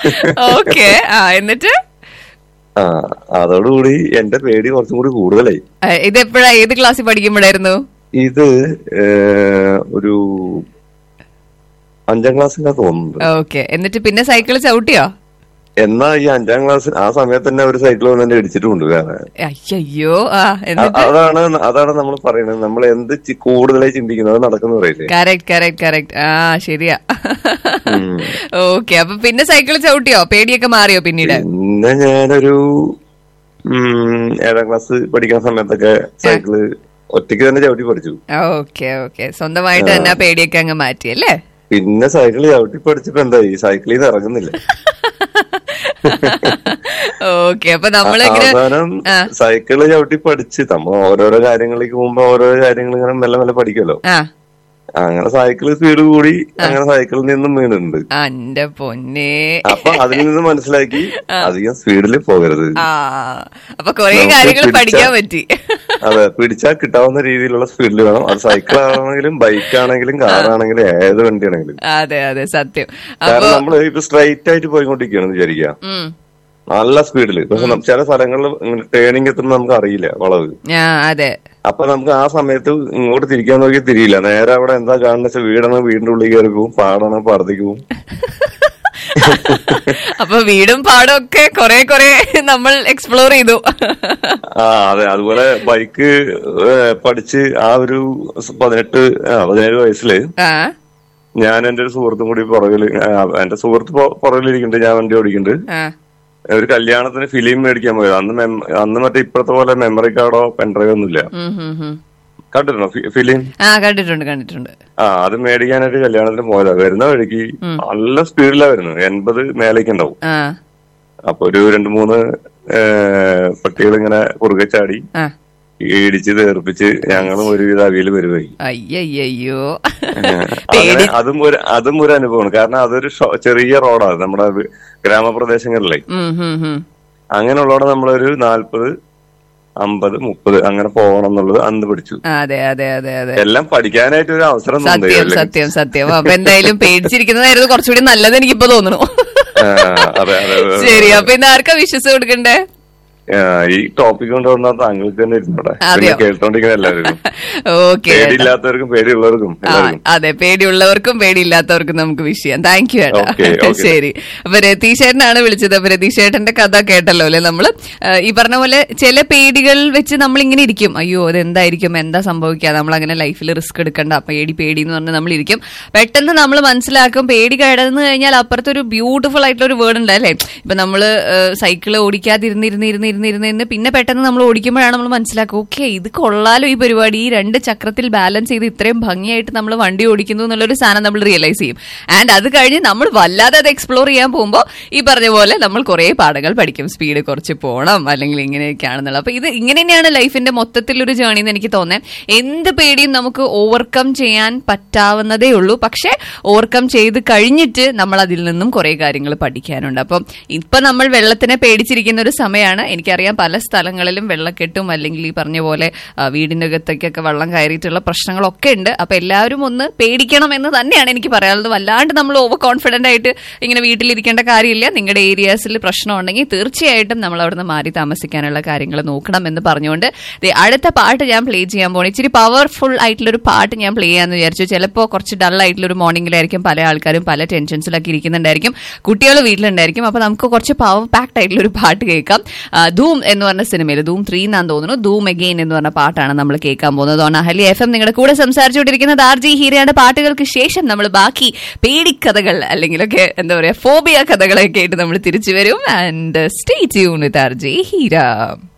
Okay ആ എന്നിട്ട് ആ അതോടുകൂടി എന്റെ പേടി കുറച്ചും കൂടി കൂടുതലായി ആ, ഇതെപ്പോഴാ ഏത് ക്ലാസ്സിൽ പഠിക്കുമ്പോഴായിരുന്നു ഇത് ഏഹ്, ഒരു അഞ്ചാം ക്ലാസ്സിലാ തോന്നുന്നത് ഓക്കെ എന്നിട്ട് പിന്നെ സൈക്കിൾ ചവിട്ടിയോ എന്നാ ഈ അഞ്ചാം ക്ലാസ്സിൽ ആ സമയത്ത് തന്നെ ഒരു സൈക്കിൾ വന്ന് എന്നെ ഇടിച്ചിട്ടുണ്ട് വേറെ അയ്യോ ആ അ- എന്നിട്ട് അതാണ് അതാണ് നമ്മൾ പറയുന്നത് നമ്മൾ എന്ത് ചി- കൂടുതലായി ചിന്തിക്കുന്നത് അത് നടക്കുന്ന പറയില്ലേ കറക്റ്റ് കറക്റ്റ് കറക്റ്റ് ആ ശരിയാ ഉം. ഓക്കെ അപ്പൊ പിന്നെ സൈക്കിൾ ചവിട്ടിയോ പേടിയൊക്കെ മാറിയോ പിന്നീട് പിന്നെ ഞാനൊരു ഉം, ഏഴാം ക്ലാസ് പഠിക്കുന്ന സമയത്തൊക്കെ സൈക്കിള് ഒറ്റയ്ക്ക് തന്നെ ചവിട്ടി പഠിച്ചു ഓക്കെ ഓക്കെ സ്വന്തമായിട്ട് തന്നെ ആ പേടിയൊക്കെ അങ്ങ് മാറ്റി അല്ലേ പിന്നെ സൈക്കിൾ ചവിട്ടി പഠിച്ചപ്പോ എന്തായി സൈക്കിളിൽ നിന്ന് ഇറങ്ങുന്നില്ല ഓക്കെ അപ്പൊ നമ്മളിങ്ങനെ അവസാനം ആ. സൈക്കിള് ചവിട്ടി പഠിച്ച് നമ്മൾ ഓരോരോ കാര്യങ്ങളിലേക്ക് പോകുമ്പോ ഓരോരോ കാര്യങ്ങൾ ഇങ്ങനെ മെല്ലെ മെല്ലെ പഠിക്കുമല്ലോ ആ അങ്ങനെ സൈക്കിള് സ്പീഡ് കൂടി അങ്ങനെ സൈക്കിളിൽ നിന്നും വീണുണ്ട് എന്റെ പൊന്നെ അപ്പൊ അതിൽ നിന്ന് മനസ്സിലാക്കി അധികം സ്പീഡിൽ പോകരുത് ആ അപ്പൊ കൊറേ നമുക്ക് കാര്യങ്ങൾ പിടിച്ച- പഠിക്കാൻ പറ്റി അതെ പിടിച്ചാൽ കിട്ടാവുന്ന രീതിയിലുള്ള സ്പീഡിൽ വേണം അത് സൈക്കിൾ ആണെങ്കിലും ബൈക്ക് ആണെങ്കിലും കാർ ആണെങ്കിലും ഏത് വണ്ടിയാണെങ്കിലും അതെ അതെ സത്യം അപ്പൊ കാരണം നമ്മൾ ഇപ്പൊ സ്ട്രൈറ്റ് ആയിട്ട് പോയിക്കൊണ്ടിരിക്കുകയാണെന്ന് വിചാരിക്കുക ഉം നല്ല സ്പീഡിൽ പക്ഷെ നം- ചില സ്ഥലങ്ങളിൽ ടേണിംഗ് എത്തുമ്പോൾ നമുക്ക് അറിയില്ല വളവ് ആ അതെ അപ്പൊ നമുക്ക് ആ സമയത്ത് ഇങ്ങോട്ട് തിരിക്കാൻ നോക്കി തിരിയില്ല നേരെ അവിടെ എന്താ കാണുന്ന വെച്ചാൽ വീടാണ് വീടിന്റെ ഉള്ളിൽ കയറി പോവും പാടാണ് പാടത്തേക്ക് പോവും അപ്പൊ വീടും പാടും ഒക്കെ കൊറേ കൊറേ നമ്മൾ എക്സ്പ്ലോർ ചെയ്തു ആ അതെ അതുപോലെ ബൈക്ക് ഏഹ്, പഠിച്ച് ആ ഒരു പതിനെട്ട് ആ, പതിനേഴ് വയസ്സില് ആ ഞാൻ എന്റെ ഒരു സുഹൃത്തും കൂടി പുറകില് ആ, എന്റെ സുഹൃത്ത് പൊ- പുറകിലിരിക്കുന്നുണ്ട് ഞാൻ വണ്ടി ഓടിക്കുന്നുണ്ട് ആ ഒരു കല്യാണത്തിന് ഫിലിം മേടിക്കാൻ പോയത് അന്ന് mem- അന്ന് മറ്റേ ഇപ്പോഴത്തെ പോലെ മെമ്മറി കാർഡോ പെൻഡ്രൈവോ ഒന്നുമില്ല ഉം, ഉം, ഉം. കണ്ടിട്ടുണ്ടോ ഫിലിം ആ കണ്ടിട്ടുണ്ട് കണ്ടിട്ടുണ്ട് ആ അത് മേടിക്കാനായിട്ട് കല്യാണത്തിന് പോയതാ വരുന്ന വഴിക്ക് നല്ല സ്പീഡിലാ വരുന്നത് എൺപത് മേലേക്ക് ഉണ്ടാവും ആ അപ്പൊ ഒരു രണ്ട് മൂന്ന് പട്ടികൾ ഇങ്ങനെ കുറുകെ ചാടി ആ ഇടിച്ച് തീർപ്പിച്ച് ഞങ്ങളും ഒരുവിധ അവിയിൽ വരുവായി അയ്യയ്യോ അങ്ങനെ പേടി അതും ഒരു അതും ഒരു അനുഭവമാണ് കാരണം അതൊരു ഷോ- ചെറിയ റോഡാണ് നമ്മുടെ വി- ഗ്രാമപ്രദേശങ്ങളിലെ ഉം, ഉം, ഉം. അങ്ങനെയുള്ളവിടെ നമ്മളൊരു നാല്പത് അമ്പത് മുപ്പത് അങ്ങനെ പോകണം എന്നുള്ളത് അന്ന് പഠിച്ചു അതെ അതെ അതെ അതെ എല്ലാം പഠിക്കാനായിട്ട് ഒരു അവസരം ഒന്നും സത്യം ഉണ്ടായില്ല. സത്യം സത്യം അപ്പൊ എന്തായാലും പേടിച്ചിരിക്കുന്നതായിരുന്നു കുറച്ചുകൂടി നല്ലത് എനിക്കിപ്പോ തോന്നുന്നു ആ, അതെ അതെ അതെ. ശരി അപ്പൊ ഇന്ന് ആർക്കാ വിശ്വസ് കൊടുക്കണ്ടേ ആ, ഈ ടോപ്പിക് കൊണ്ടുവന്ന താങ്കൾക്ക് തന്നെ ഇരുന്നോടെ പിന്നെ അതെയോ? കേട്ടോണ്ടിരിക്കുന്ന എല്ലാവരും ഓക്കെ പേടിയില്ലാത്തവർക്കും പേടിയുള്ളവർക്കും ആ എല്ലാവർക്കും അതെ പേടിയുള്ളവർക്കും പേടിയില്ലാത്തവർക്കും നമുക്ക് വിഷ് ചെയ്യാം താങ്ക് യു ഏട്ടാ Okay, okay. ശരി അപ്പൊ രതീഷേട്ടനാണ് വിളിച്ചത് അപ്പൊ രതീഷേട്ടന്റെ കഥ കേട്ടല്ലോ അല്ലെ നമ്മള് ആ, ഈ പറഞ്ഞ പോലെ ചില പേടികൾ വെച്ച് നമ്മൾ ഇങ്ങനെ ഇരിക്കും അയ്യോ അതെന്തായിരിക്കും എന്താ സംഭവിക്കുക നമ്മൾ അങ്ങനെ ലൈഫിൽ റിസ്ക് എടുക്കണ്ട പേടി പേടി എന്ന് പറഞ്ഞ് നമ്മൾ ഇരിക്കും പെട്ടെന്ന് നമ്മൾ മനസ്സിലാക്കും പേടി കിടന്നു കഴിഞ്ഞാൽ അപ്പുറത്തൊരു ബ്യൂട്ടിഫുൾ ആയിട്ടുള്ള ഒരു വേർഡ് ഉണ്ട് അല്ലേ ഇപ്പൊ നമ്മള് സൈക്കിൾ ഓടിക്കാതിരുന്നിരുന്ന് ഇരുന്ന് ഇരുന്ന് ഇരുന്ന് ഇരുന്ന് പിന്നെ പെട്ടെന്ന് നമ്മൾ ഓടിക്കുമ്പോഴാണ് നമ്മൾ മനസ്സിലാക്കുക ഓക്കെ ഇത് കൊള്ളാലോ ഈ പരിപാടി ഈ രണ്ട് ചക്രത്തിൽ ബാലൻസ് ചെയ്ത് ഇത്രയും ഭംഗിയായിട്ട് നമ്മൾ വണ്ടി ഓടിക്കുന്നു എന്നുള്ളൊരു സാധനം നമ്മൾ റിയലൈസ് ചെയ്യും ആൻഡ് അത് കഴിഞ്ഞ് നമ്മൾ വല്ലാതെ അത് എക്സ്പ്ലോർ ചെയ്യാൻ പോകുമ്പോൾ ഈ പറഞ്ഞ പോലെ നമ്മൾ കുറേ പാഠങ്ങൾ പഠിക്കും സ്പീഡ് കുറച്ച് പോകണം അല്ലെങ്കിൽ ഇങ്ങനെയൊക്കെയാണെന്നുള്ളത് അപ്പൊ ഇത് ഇങ്ങനെ തന്നെയാണ് ലൈഫിന്റെ മൊത്തത്തിലൊരു ജേണി എന്ന് എനിക്ക് തോന്നുന്നത് എന്ത് പേടിയും നമുക്ക് ഓവർകം ചെയ്യാൻ പറ്റാവുന്നതേ ഉള്ളൂ പക്ഷെ ഓവർകം ചെയ്ത് കഴിഞ്ഞിട്ട് നമ്മൾ അതിൽ നിന്നും കുറേ കാര്യങ്ങൾ പഠിക്കാനുണ്ട് അപ്പം ഇപ്പൊ നമ്മൾ വെള്ളത്തിനെ പേടിച്ചിരിക്കുന്ന ഒരു സമയമാണ് എനിക്കറിയാം പല സ്ഥലങ്ങളിലും വെള്ളക്കെട്ടും അല്ലെങ്കിൽ ഈ പറഞ്ഞ പോലെ ആ, വീടിന്റെ അകത്തേക്കൊക്കെ വെള്ളം കയറിയിട്ടുള്ള പ്രശ്നങ്ങളൊക്കെ ഉണ്ട് അപ്പൊ എല്ലാവരും ഒന്ന് പേടിക്കണം എന്ന് തന്നെയാണ് എനിക്ക് പറയാനുള്ളത് വല്ലാണ്ട് നമ്മൾ ഓവർ കോൺഫിഡന്റ് ആയിട്ട് ഇങ്ങനെ വീട്ടിലിരിക്കേണ്ട കാര്യമില്ല നിങ്ങളുടെ ഏരിയാസിൽ പ്രശ്നം ഉണ്ടെങ്കിൽ തീർച്ചയായിട്ടും നമ്മൾ അവിടുന്ന് മാറി താമസിക്കാനുള്ള കാര്യങ്ങൾ നോക്കണം എന്ന് പറഞ്ഞുകൊണ്ട് ദേ അടുത്ത പാട്ട് ഞാൻ പ്ലേ ചെയ്യാൻ പോകണം ഇച്ചിരി പവർഫുൾ ആയിട്ടുള്ള ഒരു പാട്ട് ഞാൻ പ്ലേ ചെയ്യാന്ന് വിചാരിച്ചു ചിലപ്പോൾ കുറച്ച് ഡൾ ആയിട്ടുള്ള ഒരു മോർണിംഗിലായിരിക്കും പല ആൾക്കാരും പല ടെൻഷൻസിലൊക്കെ ഇരിക്കുന്നുണ്ടായിരിക്കും കുട്ടികൾ വീട്ടിലുണ്ടായിരിക്കും അപ്പൊ നമുക്ക് കുറച്ച് പവർ പാക്ഡ് ആയിട്ടുള്ള ഒരു പാട്ട് കേൾക്കാം ആ, ധൂം എന്ന് പറഞ്ഞ സിനിമയിൽ ധൂം ത്രീ എന്നാന്ന് തോന്നുന്നു ധൂം എഗെയിൻ എന്ന് പറഞ്ഞ പാട്ടാണ് നമ്മൾ കേൾക്കാൻ പോകുന്നത് ഓൺ അഹലി എഫ് എം നിങ്ങളുടെ കൂടെ സംസാരിച്ചുകൊണ്ടിരിക്കുന്നത് ആർ ജി ഹീരയുടെ പാട്ടുകൾക്ക് ശേഷം നമ്മൾ ബാക്കി പേടിക്കഥകൾ അല്ലെങ്കിലൊക്കെ എന്താ പറയാ ഫോബിയ കഥകളൊക്കെ ആയിട്ട് നമ്മൾ തിരിച്ചു വരും and stay tune with R J Heera